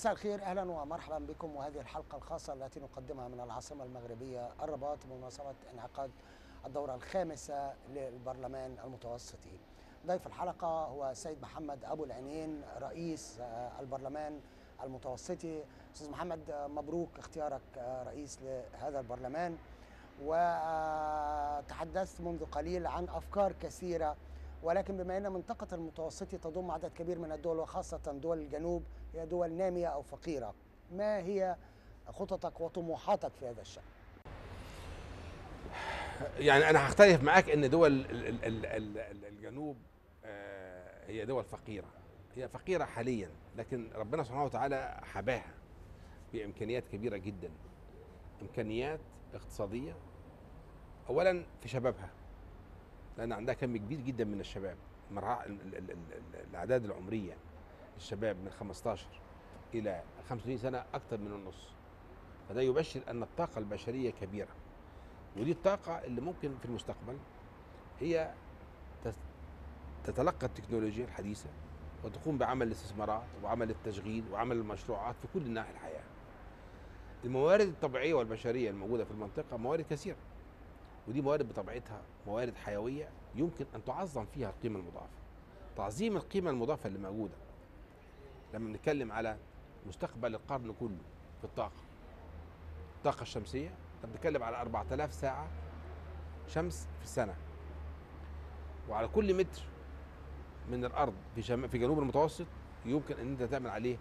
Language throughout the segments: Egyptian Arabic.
مساء الخير اهلا ومرحبا بكم وهذه الحلقه الخاصه التي نقدمها من العاصمه المغربيه الرباط بمناسبه انعقاد الدوره الخامسه للبرلمان المتوسطي. ضيف الحلقه هو السيد محمد ابو العينين رئيس البرلمان المتوسطي. استاذ محمد مبروك اختيارك رئيس لهذا البرلمان وتحدثت منذ قليل عن افكار كثيره ولكن بما ان منطقه المتوسطي تضم عدد كبير من الدول وخاصه دول الجنوب هي دول ناميه او فقيره ما هي خططك وطموحاتك في هذا الشان يعني انا هختلف معاك ان دول الجنوب هي دول فقيره هي فقيره حاليا لكن ربنا سبحانه وتعالى حباها بامكانيات كبيره جدا امكانيات اقتصاديه اولا في شبابها لان عندها كم كبير جدا من الشباب الاعداد العمريه الشباب من 15 الى 35 سنه اكثر من النص فده يبشر ان الطاقه البشريه كبيره ودي الطاقه اللي ممكن في المستقبل هي تتلقى التكنولوجيا الحديثه وتقوم بعمل الاستثمارات وعمل التشغيل وعمل المشروعات في كل نواحي الحياه الموارد الطبيعيه والبشريه الموجوده في المنطقه موارد كثيره ودي موارد بطبيعتها موارد حيويه يمكن ان تعظم فيها القيمه المضافه تعظيم القيمه المضافه اللي موجوده لما بنتكلم على مستقبل القرن كله في الطاقه الطاقه الشمسيه بنتكلم على 4000 ساعه شمس في السنه وعلى كل متر من الارض في شم... في جنوب المتوسط يمكن ان انت تعمل عليه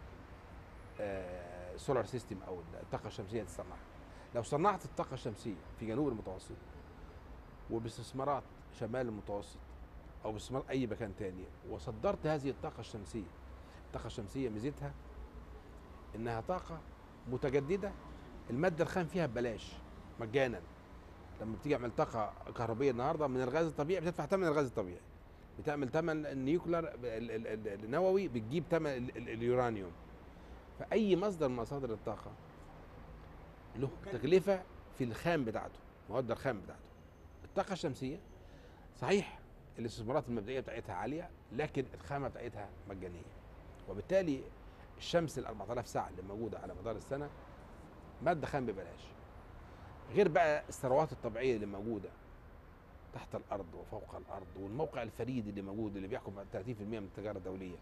آه سولار سيستم او الطاقه الشمسيه تصنعها لو صنعت الطاقه الشمسيه في جنوب المتوسط وباستثمارات شمال المتوسط او باستثمار اي مكان تاني وصدرت هذه الطاقه الشمسيه الطاقه الشمسيه ميزتها انها طاقه متجدده الماده الخام فيها ببلاش مجانا لما بتيجي تعمل طاقه كهربيه النهارده من الغاز الطبيعي بتدفع ثمن الغاز الطبيعي بتعمل ثمن النيوكلر النووي بتجيب ثمن اليورانيوم فاي مصدر من مصادر الطاقه له تكلفه في الخام بتاعته مواد الخام بتاعته الطاقه الشمسيه صحيح الاستثمارات المبدئيه بتاعتها عاليه لكن الخامه بتاعتها مجانيه وبالتالي الشمس ال 4000 ساعه اللي موجوده على مدار السنه ماده خام ببلاش غير بقى الثروات الطبيعيه اللي موجوده تحت الارض وفوق الارض والموقع الفريد اللي موجود اللي بيحكم 30% من التجاره الدوليه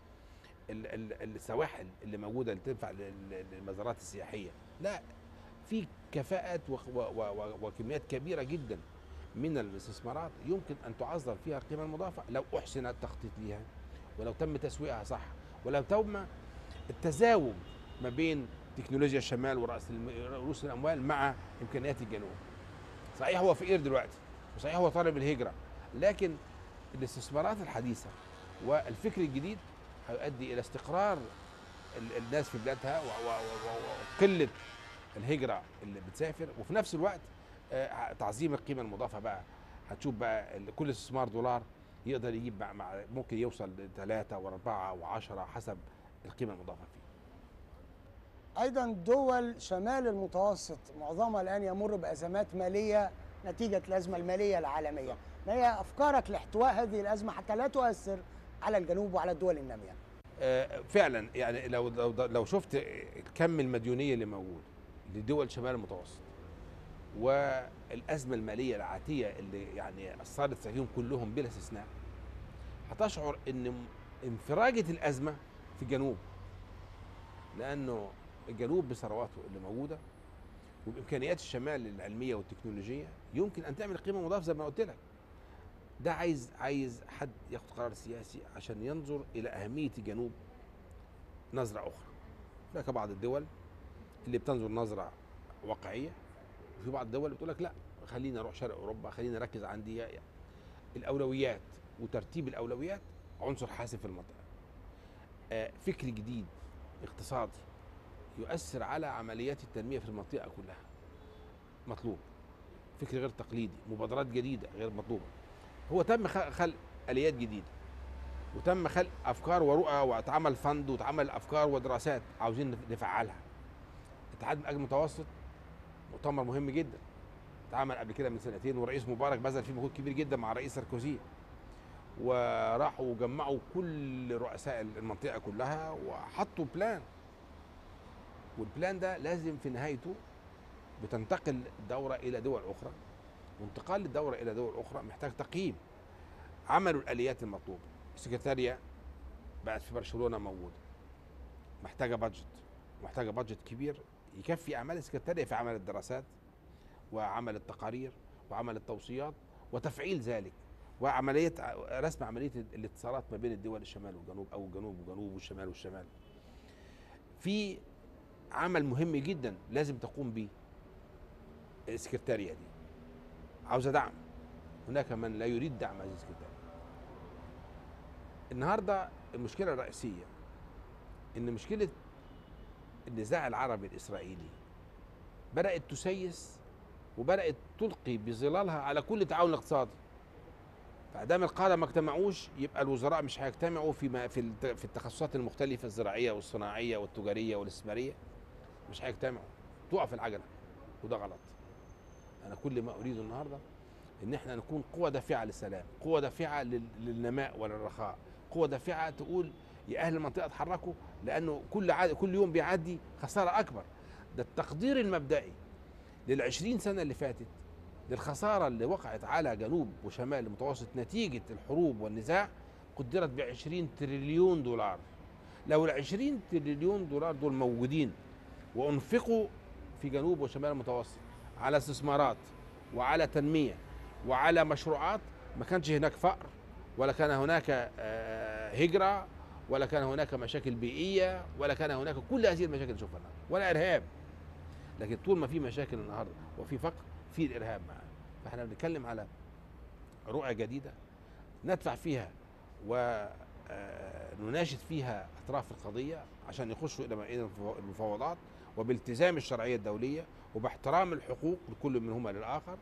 السواحل اللي موجوده اللي تنفع للمزارات السياحيه لا في كفاءات وكميات كبيره جدا من الاستثمارات يمكن ان تعظم فيها القيمه المضافه لو احسن التخطيط ليها ولو تم تسويقها صح ولو تم التزاوج ما بين تكنولوجيا الشمال وراس رؤوس الاموال مع امكانيات الجنوب. صحيح هو فقير دلوقتي وصحيح هو طالب الهجره لكن الاستثمارات الحديثه والفكر الجديد هيؤدي الى استقرار الناس في بلادها وقله الهجره اللي بتسافر وفي نفس الوقت تعظيم القيمه المضافه بقى هتشوف بقى كل استثمار دولار يقدر يجيب مع, مع ممكن يوصل لثلاثة وأربعة وعشرة حسب القيمة المضافة فيه أيضا دول شمال المتوسط معظمها الآن يمر بأزمات مالية نتيجة الأزمة المالية العالمية ما هي أفكارك لاحتواء هذه الأزمة حتى لا تؤثر على الجنوب وعلى الدول النامية آه فعلا يعني لو لو لو شفت كم المديونية اللي موجود لدول شمال المتوسط والازمه الماليه العاتيه اللي يعني اثرت فيهم كلهم بلا استثناء هتشعر ان انفراجه الازمه في الجنوب لانه الجنوب بثرواته اللي موجوده وبامكانيات الشمال العلميه والتكنولوجيه يمكن ان تعمل قيمه مضافه زي ما قلت لك ده عايز عايز حد ياخد قرار سياسي عشان ينظر الى اهميه الجنوب نظره اخرى هناك بعض الدول اللي بتنظر نظره واقعيه وفي بعض الدول بتقول لك لا خلينا نروح شرق اوروبا خلينا نركز عندي يعني الاولويات وترتيب الاولويات عنصر حاسم في المنطقه آه فكر جديد اقتصادي يؤثر على عمليات التنميه في المنطقه كلها مطلوب فكر غير تقليدي مبادرات جديده غير مطلوبه هو تم خلق اليات جديده وتم خلق افكار ورؤى واتعمل فند واتعمل افكار ودراسات عاوزين نفعلها اتحاد من اجل المتوسط مؤتمر مهم جدا اتعمل قبل كده من سنتين والرئيس مبارك بذل فيه مجهود كبير جدا مع الرئيس ساركوزي وراحوا وجمعوا كل رؤساء المنطقه كلها وحطوا بلان والبلان ده لازم في نهايته بتنتقل الدوره الى دول اخرى وانتقال الدوره الى دول اخرى محتاج تقييم عملوا الاليات المطلوبه السكرتاريه بقت في برشلونه موجوده محتاجه بادجت محتاجه بادجت كبير يكفي اعمال السكرتاريه في عمل الدراسات وعمل التقارير وعمل التوصيات وتفعيل ذلك وعمليه رسم عمليه الاتصالات ما بين الدول الشمال والجنوب او الجنوب والجنوب والشمال والشمال في عمل مهم جدا لازم تقوم به السكرتاريه دي عاوزه دعم هناك من لا يريد دعم هذه السكرتاريه النهارده المشكله الرئيسيه ان مشكله النزاع العربي الاسرائيلي بدات تسيس وبدات تلقي بظلالها على كل التعاون الاقتصادي فادام القاده ما اجتمعوش يبقى الوزراء مش هيجتمعوا في ما في الت- في التخصصات المختلفه الزراعيه والصناعيه والتجاريه والاستثماريه مش هيجتمعوا تقف العجله وده غلط انا كل ما اريده النهارده ان احنا نكون قوه دافعه للسلام قوه دافعه لل- للنماء وللرخاء قوه دافعه تقول يا اهل المنطقه اتحركوا لانه كل عاد كل يوم بيعدي خساره اكبر ده التقدير المبدئي للعشرين سنه اللي فاتت للخساره اللي وقعت على جنوب وشمال المتوسط نتيجه الحروب والنزاع قدرت ب 20 تريليون دولار لو ال 20 تريليون دولار دول موجودين وانفقوا في جنوب وشمال المتوسط على استثمارات وعلى تنميه وعلى مشروعات ما كانش هناك فقر ولا كان هناك آه، هجره ولا كان هناك مشاكل بيئيه ولا كان هناك كل هذه المشاكل اللي نشوفها النهارده ولا ارهاب لكن طول ما في مشاكل النهارده وفي فقر في الارهاب معاه فاحنا بنتكلم على رؤى جديده ندفع فيها ونناشد فيها اطراف القضيه عشان يخشوا الى مائده المفاوضات وبالتزام الشرعيه الدوليه وباحترام الحقوق لكل منهما للاخر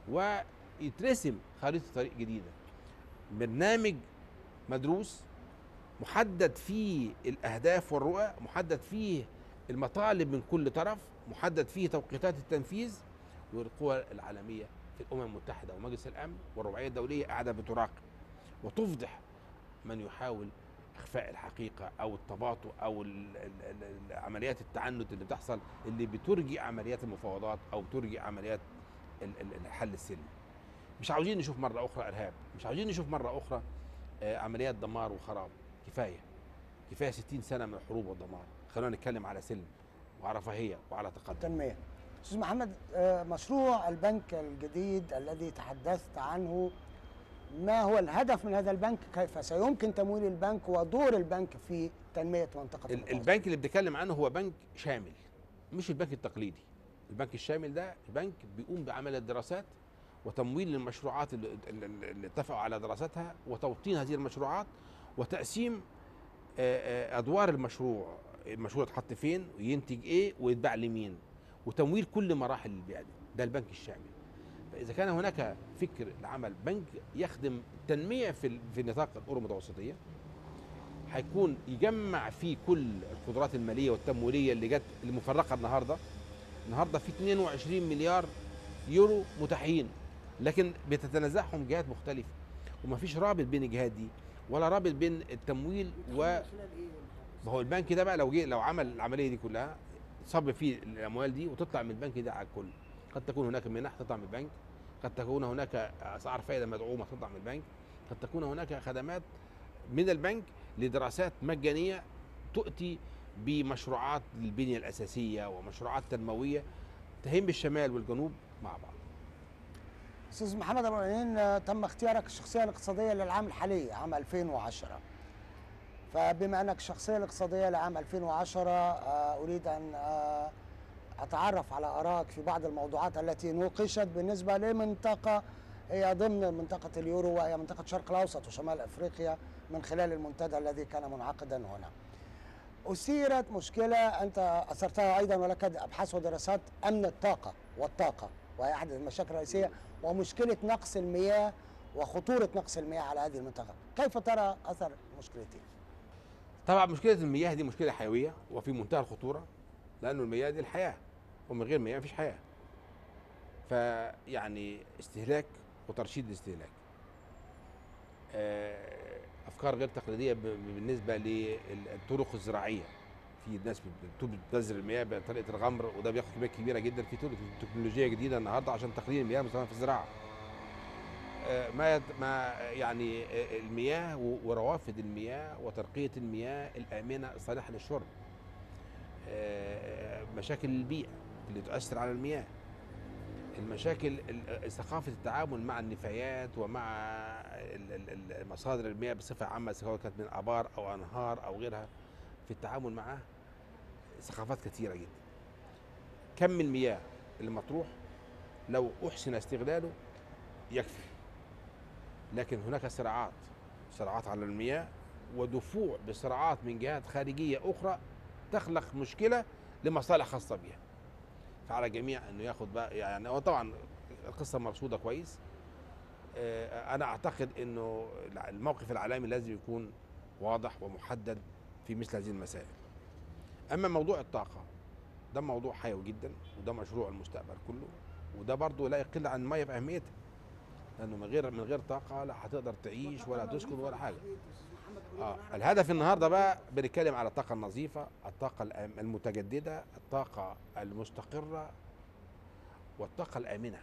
ويترسم خريطه طريق جديده برنامج مدروس محدد فيه الاهداف والرؤى محدد فيه المطالب من كل طرف محدد فيه توقيتات التنفيذ والقوى العالميه في الامم المتحده ومجلس الامن والرباعيه الدوليه قاعده بتراقب وتفضح من يحاول اخفاء الحقيقه او التباطؤ او ال- ال- ال- عمليات التعنت اللي بتحصل اللي بترجي عمليات المفاوضات او بترجي عمليات ال- ال- الحل السلمي مش عاوزين نشوف مره اخرى ارهاب مش عاوزين نشوف مره اخرى آه، عمليات دمار وخراب كفايه كفايه 60 سنه من الحروب والدمار خلونا نتكلم على سلم وعلى رفاهيه وعلى تقدم التنمية أستاذ محمد آه، مشروع البنك الجديد الذي تحدثت عنه ما هو الهدف من هذا البنك كيف سيمكن تمويل البنك ودور البنك في تنمية منطقة ال- المتوسط؟ البنك اللي بنتكلم عنه هو بنك شامل مش البنك التقليدي البنك الشامل ده بنك بيقوم بعمل الدراسات وتمويل المشروعات اللي, اللي اللي اتفقوا على دراستها وتوطين هذه المشروعات وتقسيم آه، آه، ادوار المشروع المشروع يتحط فين وينتج ايه ويتباع لمين وتمويل كل مراحل البيع دي ده البنك الشامل فاذا كان هناك فكر لعمل بنك يخدم التنميه في ال- في نطاق الامور المتوسطيه هيكون يجمع فيه كل القدرات الماليه والتمويليه اللي جت اللي مفرقه النهارده النهارده في 22 مليار يورو متاحين لكن بتتنازعهم جهات مختلفه ومفيش رابط بين الجهات دي ولا رابط بين التمويل و ما هو البنك ده بقى لو جه لو عمل العمليه دي كلها صب فيه الاموال دي وتطلع من البنك ده على الكل قد تكون هناك منح تطلع من البنك قد تكون هناك اسعار فائده مدعومه تطلع من البنك قد تكون هناك خدمات من البنك لدراسات مجانيه تؤتي بمشروعات للبنيه الاساسيه ومشروعات تنمويه تهم الشمال والجنوب مع بعض استاذ محمد ابو العينين آه، تم اختيارك الشخصيه الاقتصاديه للعام الحالي عام 2010 فبما انك الشخصيه الاقتصاديه لعام 2010 آه، اريد ان آه، اتعرف على ارائك في بعض الموضوعات التي نوقشت بالنسبه لمنطقه هي ضمن منطقه اليورو وهي منطقه الشرق الاوسط وشمال افريقيا من خلال المنتدى الذي كان منعقدا هنا. أثيرت مشكلة أنت أثرتها أيضا ولك أبحاث ودراسات أمن الطاقة والطاقة وهي أحد المشاكل الرئيسية ومشكلة نقص المياه وخطورة نقص المياه على هذه المنطقة كيف ترى أثر المشكلتين؟ طبعا مشكله المياه دي مشكله حيويه وفي منتهى الخطوره لانه المياه دي الحياه ومن غير مياه مفيش حياه فيعني استهلاك وترشيد الاستهلاك آه، افكار غير تقليديه ب- بالنسبه للطرق الزراعيه في ناس بت- بتبذر المياه بطريقه الغمر وده بياخد كميات كبيره جدا في تول- في تكنولوجيا جديده النهارده عشان تقليل المياه المستخدمه في الزراعه آه، ما يت- ما يعني آه، المياه و- وروافد المياه وترقيه المياه الامنه الصالحه للشرب آه، مشاكل البيئه اللي تؤثر على المياه المشاكل ال- ثقافه التعامل مع النفايات ومع ال- ال- ال- مصادر المياه بصفه عامه سواء كانت من ابار او انهار او غيرها في التعامل معها ثقافات كثيره جدا كم المياه اللي مطروح لو احسن استغلاله يكفي لكن هناك صراعات صراعات على المياه ودفوع بصراعات من جهات خارجيه اخرى تخلق مشكله لمصالح خاصه بها فعلى الجميع انه ياخد بقى يعني هو طبعا القصه مرصوده كويس آه، انا اعتقد انه الموقف العالمي لازم يكون واضح ومحدد في مثل هذه المسائل اما موضوع الطاقه ده موضوع حيوي جدا وده مشروع المستقبل كله وده برضه لا يقل عن الميه في اهميتها لانه من غير من غير طاقه لا هتقدر تعيش ولا تسكن ولا حاجه اه الهدف النهارده بقى بنتكلم على الطاقه النظيفه الطاقه الآم- المتجدده الطاقه المستقره والطاقه الامنه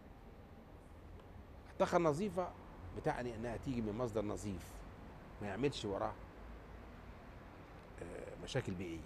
الطاقه النظيفه بتعني انها تيجي من مصدر نظيف ما يعملش وراه آه، مشاكل بيئيه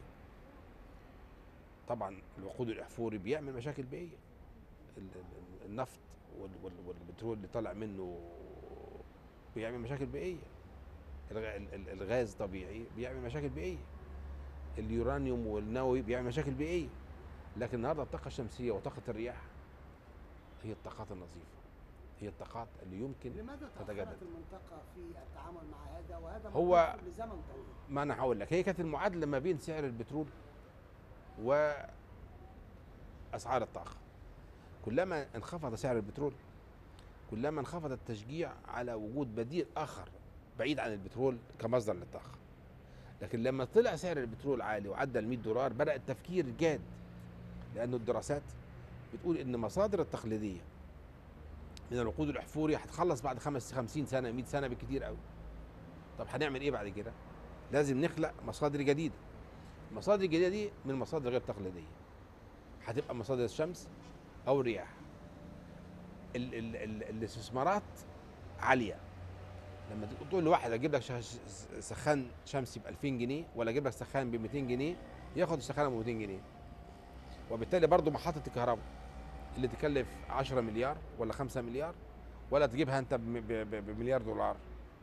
طبعا الوقود الاحفوري بيعمل مشاكل بيئيه ال- ال- النفط وال- وال- والبترول اللي طالع منه بيعمل مشاكل بيئيه الغ- ال- ال- الغاز طبيعي بيعمل مشاكل بيئيه اليورانيوم والنووي بيعمل مشاكل بيئيه لكن النهارده الطاقه الشمسيه وطاقه الرياح هي الطاقات النظيفه هي الطاقات اللي يمكن لماذا تتجدد. تأخرت المنطقة في التعامل مع هذا وهذا هو- موقف لزمن طويل ما انا هقول لك هي كانت المعادله ما بين سعر البترول واسعار الطاقه كلما انخفض سعر البترول كلما انخفض التشجيع على وجود بديل اخر بعيد عن البترول كمصدر للطاقه لكن لما طلع سعر البترول عالي وعدى ال 100 دولار بدا التفكير جاد لانه الدراسات بتقول ان المصادر التقليديه من الوقود الاحفوري هتخلص بعد خمس 50 سنه 100 سنه بالكتير قوي طب هنعمل ايه بعد كده لازم نخلق مصادر جديده المصادر الجديده دي من مصادر غير تقليديه هتبقى مصادر الشمس او الرياح ال ال ال الاستثمارات عاليه لما تقول لواحد اجيب لك ش- سخان شمسي ب 2000 جنيه ولا اجيب لك سخان ب 200 جنيه ياخد السخان ب 200 جنيه وبالتالي برضه محطه الكهرباء اللي تكلف 10 مليار ولا 5 مليار ولا تجيبها انت بم- ب- ب- بمليار دولار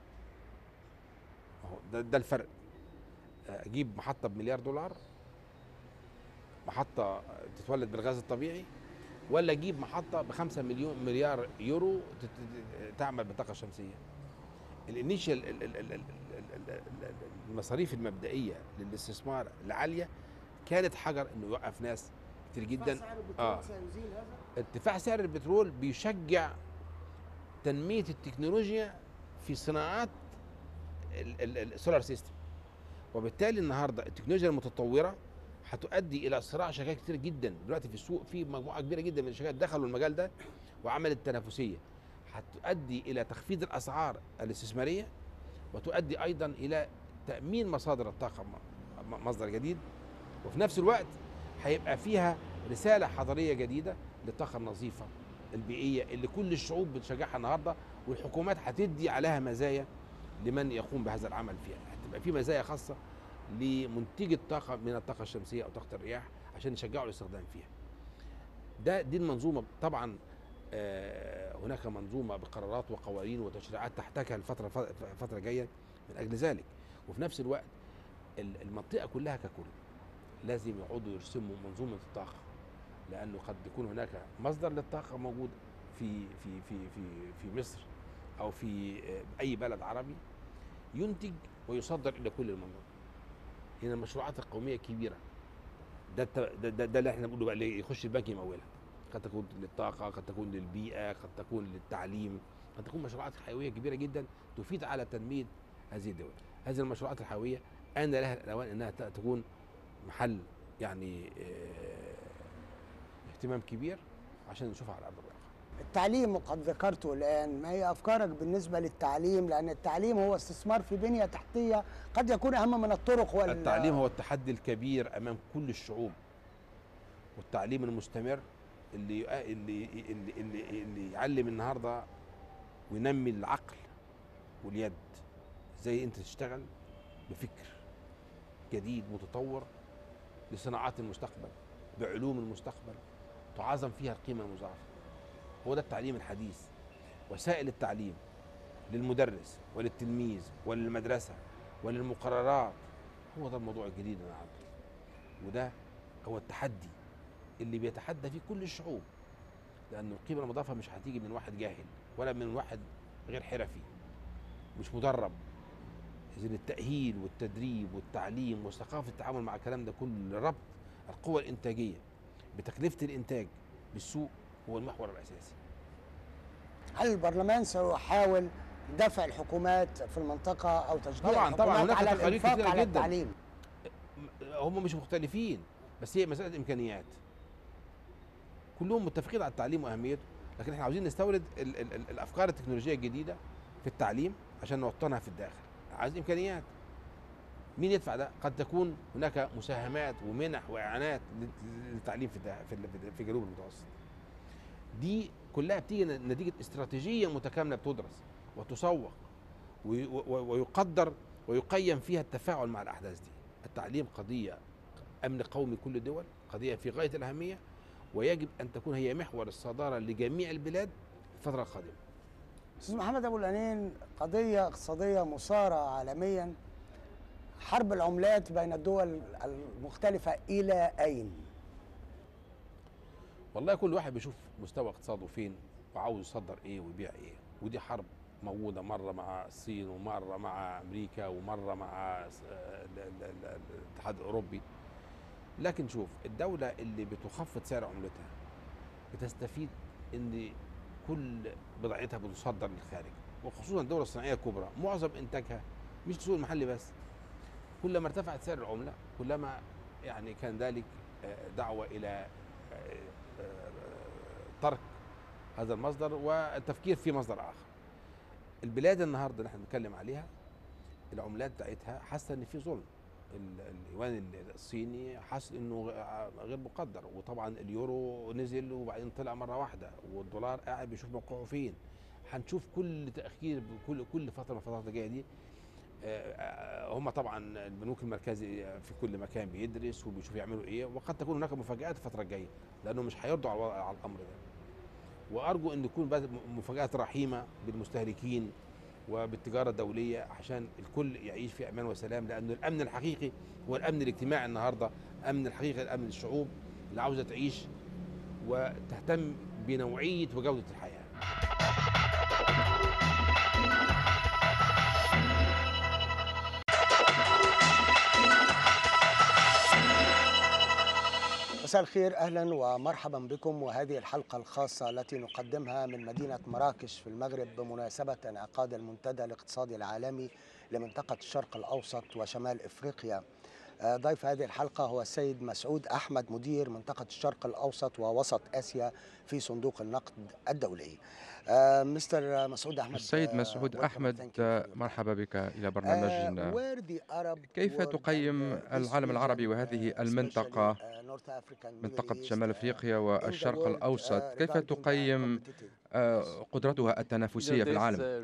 اهو ده, ده الفرق اجيب محطه بمليار دولار محطه تتولد بالغاز الطبيعي ولا اجيب محطه ب 5 مليون مليار يورو تت- تت- تعمل بالطاقه الشمسيه الانيشال ال- ال- ال- ال- ال- ال- ال- المصاريف المبدئيه للاستثمار العاليه كانت حجر انه يوقف ناس كتير جدا سعر البترول آه. سيزيل هذا ارتفاع سعر البترول بيشجع تنميه التكنولوجيا في صناعات ال- ال- ال- السولار سيستم وبالتالي النهارده التكنولوجيا المتطوره هتؤدي الى صراع شركات كتير جدا دلوقتي في السوق في مجموعه كبيره جدا من الشركات دخلوا المجال ده وعملت تنافسيه هتؤدي الى تخفيض الاسعار الاستثماريه وتؤدي ايضا الى تامين مصادر الطاقه م- م- مصدر جديد وفي نفس الوقت هيبقى فيها رساله حضاريه جديده للطاقه النظيفه البيئيه اللي كل الشعوب بتشجعها النهارده والحكومات هتدي عليها مزايا لمن يقوم بهذا العمل فيها هتبقى في مزايا خاصه لمنتجي الطاقه من الطاقه الشمسيه او طاقه الرياح عشان يشجعوا الاستخدام فيها ده دي المنظومه طبعا آه، هناك منظومه بقرارات وقوانين وتشريعات تحتاجها الفتره الفتره الجايه من اجل ذلك وفي نفس الوقت ال- المنطقه كلها ككل لازم يقعدوا يرسموا منظومه الطاقه لانه قد يكون هناك مصدر للطاقه موجود في في في في في مصر او في آه، اي بلد عربي ينتج ويصدر الى كل المناطق هنا المشروعات القوميه كبيره ده الت- ده, ده, ده اللي احنا بنقوله بقى اللي يخش البنك يمولها قد تكون للطاقه قد تكون للبيئه قد تكون للتعليم قد تكون مشروعات حيويه كبيره جدا تفيد على تنميه هذه الدول هذه المشروعات الحيويه ان لها الاوان انها ت- تكون محل يعني آه، اهتمام كبير عشان نشوفها على ارض الواقع التعليم وقد ذكرته الآن ما هي أفكارك بالنسبة للتعليم لأن التعليم هو استثمار في بنية تحتية قد يكون أهم من الطرق وال التعليم هو التحدي الكبير امام كل الشعوب والتعليم المستمر اللي يؤ- اللي اللي اللي, اللي يعلم النهارده وينمي العقل واليد زي انت تشتغل بفكر جديد متطور لصناعات المستقبل بعلوم المستقبل تعظم فيها القيمه المضاعفه هو ده التعليم الحديث وسائل التعليم للمدرس وللتلميذ وللمدرسه وللمقررات هو ده الموضوع الجديد النهارده وده هو التحدي اللي بيتحدى فيه كل الشعوب لأن القيمة المضافة مش هتيجي من واحد جاهل ولا من واحد غير حرفي مش مدرب إذن التأهيل والتدريب والتعليم وثقافة التعامل مع الكلام ده كله ربط القوى الإنتاجية بتكلفة الإنتاج بالسوق هو المحور الأساسي هل البرلمان سيحاول دفع الحكومات في المنطقة أو تشجيع طبعاً- طبعاً، الحكومات هناك على تقارير الإنفاق كتيرة على جداً. التعليم هم مش مختلفين بس هي مسألة إمكانيات كلهم متفقين على التعليم وأهميته لكن احنا عاوزين نستورد ال ال ال الأفكار التكنولوجية الجديدة في التعليم عشان نوطنها في الداخل عايز إمكانيات مين يدفع ده؟ قد تكون هناك مساهمات ومنح وإعانات لل- للتعليم في الدا- في ال- في جنوب المتوسط دي كلها بتيجي نتيجة استراتيجية متكاملة بتدرس وتسوق وي- و- ويقدر ويقيم فيها التفاعل مع الأحداث دي التعليم قضية أمن قومي كل الدول قضية في غاية الأهمية ويجب أن تكون هي محور الصدارة لجميع البلاد في الفترة القادمة أستاذ محمد أبو الأنين قضية اقتصادية مثارة عالميا حرب العملات بين الدول المختلفة إلى أين؟ والله كل واحد بيشوف مستوى اقتصاده فين وعاوز يصدر ايه ويبيع ايه ودي حرب موجودة مرة مع الصين ومرة مع أمريكا ومرة مع س- آه، ال- ال- ال- الاتحاد الأوروبي لكن شوف الدولة اللي بتخفض سعر عملتها بتستفيد ان كل بضاعتها بتصدر للخارج وخصوصا الدولة الصناعية الكبرى معظم إنتاجها مش السوق المحلي بس كلما ارتفعت سعر العملة كلما يعني كان ذلك آه، دعوة إلى آه، آه، ترك هذا المصدر والتفكير في مصدر آخر البلاد النهاردة اللي احنا بنتكلم عليها العملات بتاعتها حاسة إن في ظلم ال- اليوان الصيني حاسس انه غ- غير مقدر وطبعا اليورو نزل وبعدين طلع مره واحده والدولار قاعد بيشوف موقعه فين هنشوف كل تاخير كل كل فتره من الفترات الجايه دي آه، آه، هم طبعا البنوك المركزي في كل مكان بيدرس وبيشوف يعملوا ايه وقد تكون هناك مفاجات الفتره الجايه لانه مش هيرضوا على الوضع- على الامر ده وارجو ان تكون بس مفاجات رحيمه بالمستهلكين وبالتجاره الدوليه عشان الكل يعيش في امان وسلام لانه الامن الحقيقي هو الامن الاجتماعي النهارده امن الحقيقي الامن الشعوب اللي عاوزه تعيش وتهتم بنوعيه وجوده الحياه مساء الخير اهلا ومرحبا بكم وهذه الحلقه الخاصه التي نقدمها من مدينه مراكش في المغرب بمناسبه انعقاد المنتدى الاقتصادي العالمي لمنطقه الشرق الاوسط وشمال افريقيا. آه، ضيف هذه الحلقه هو السيد مسعود احمد مدير منطقه الشرق الاوسط ووسط اسيا في صندوق النقد الدولي. آه، مستر مسعود احمد السيد آه، مسعود welcome and أحمد thank you for your مرحبا بك إلى آه، برنامجنا where the Arab كيف world تقيم and, uh, this العالم العربي region, وهذه uh, المنطقة especially, uh, North Africa and Middle منطقة East, شمال uh, أفريقيا in the والشرق world, الأوسط uh, كيف regarding the تقيم competitive آه، قدرتها التنافسية في العالم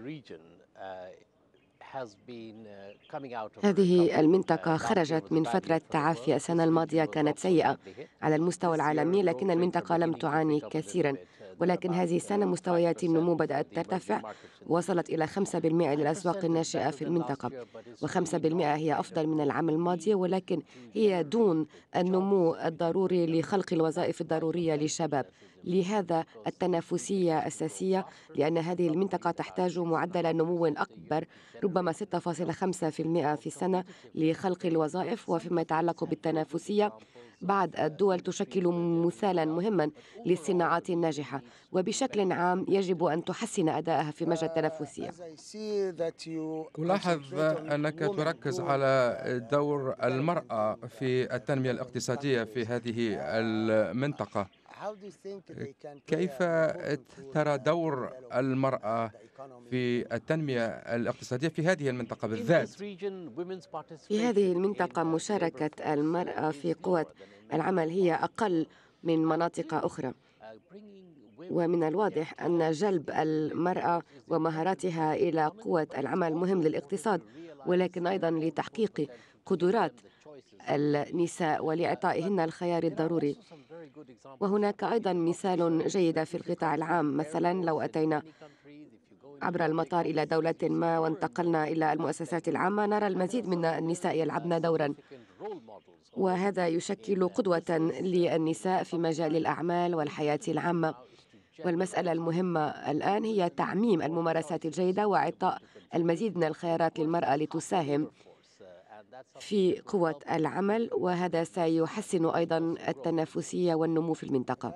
هذه المنطقة خرجت من فترة تعافي السنة الماضية كانت سيئة على المستوى العالمي لكن المنطقة لم تعاني كثيرا ولكن هذه السنة مستويات النمو بدأت ترتفع وصلت إلى 5% للأسواق الناشئة في المنطقة و5% هي أفضل من العام الماضي ولكن هي دون النمو الضروري لخلق الوظائف الضرورية للشباب لهذا التنافسية أساسية لأن هذه المنطقة تحتاج معدل نمو أكبر ربما 6.5% في السنة لخلق الوظائف وفيما يتعلق بالتنافسية بعض الدول تشكل مثالا مهما للصناعات الناجحة وبشكل عام يجب أن تحسن أدائها في مجال التنافسية ألاحظ أنك تركز على دور المرأة في التنمية الاقتصادية في هذه المنطقة كيف ترى دور المرأة في التنمية الاقتصادية في هذه المنطقة بالذات؟ في هذه المنطقة مشاركة المرأة في قوة العمل هي أقل من مناطق أخرى ومن الواضح أن جلب المرأة ومهاراتها إلى قوة العمل مهم للاقتصاد ولكن أيضا لتحقيق قدرات النساء ولإعطائهن الخيار الضروري وهناك أيضا مثال جيد في القطاع العام مثلا لو أتينا عبر المطار إلى دولة ما وانتقلنا إلى المؤسسات العامة نرى المزيد من النساء يلعبن دورا وهذا يشكل قدوة للنساء في مجال الأعمال والحياة العامة والمسألة المهمة الآن هي تعميم الممارسات الجيدة وإعطاء المزيد من الخيارات للمرأة لتساهم في قوة العمل وهذا سيحسن أيضا التنافسية والنمو في المنطقة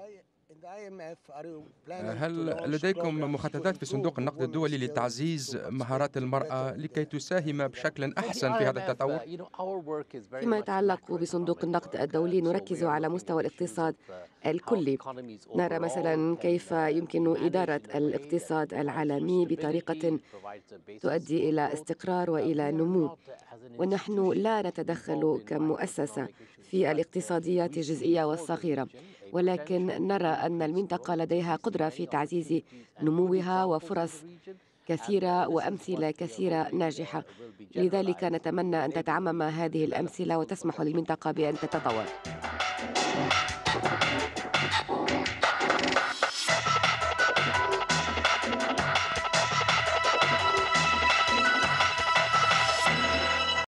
هل لديكم مخططات في صندوق النقد الدولي لتعزيز مهارات المرأة لكي تساهم بشكل أحسن في هذا التطور؟ فيما يتعلق بصندوق النقد الدولي نركز على مستوى الاقتصاد الكلي نرى مثلا كيف يمكن إدارة الاقتصاد العالمي بطريقة تؤدي إلى استقرار وإلى نمو ونحن لا نتدخل كمؤسسة في الاقتصاديات الجزئية والصغيرة ولكن نرى أن المنطقة لديها قدرة في تعزيز نموها وفرص كثيرة وأمثلة كثيرة ناجحة لذلك نتمنى أن تتعمم هذه الأمثلة وتسمح للمنطقة بأن تتطور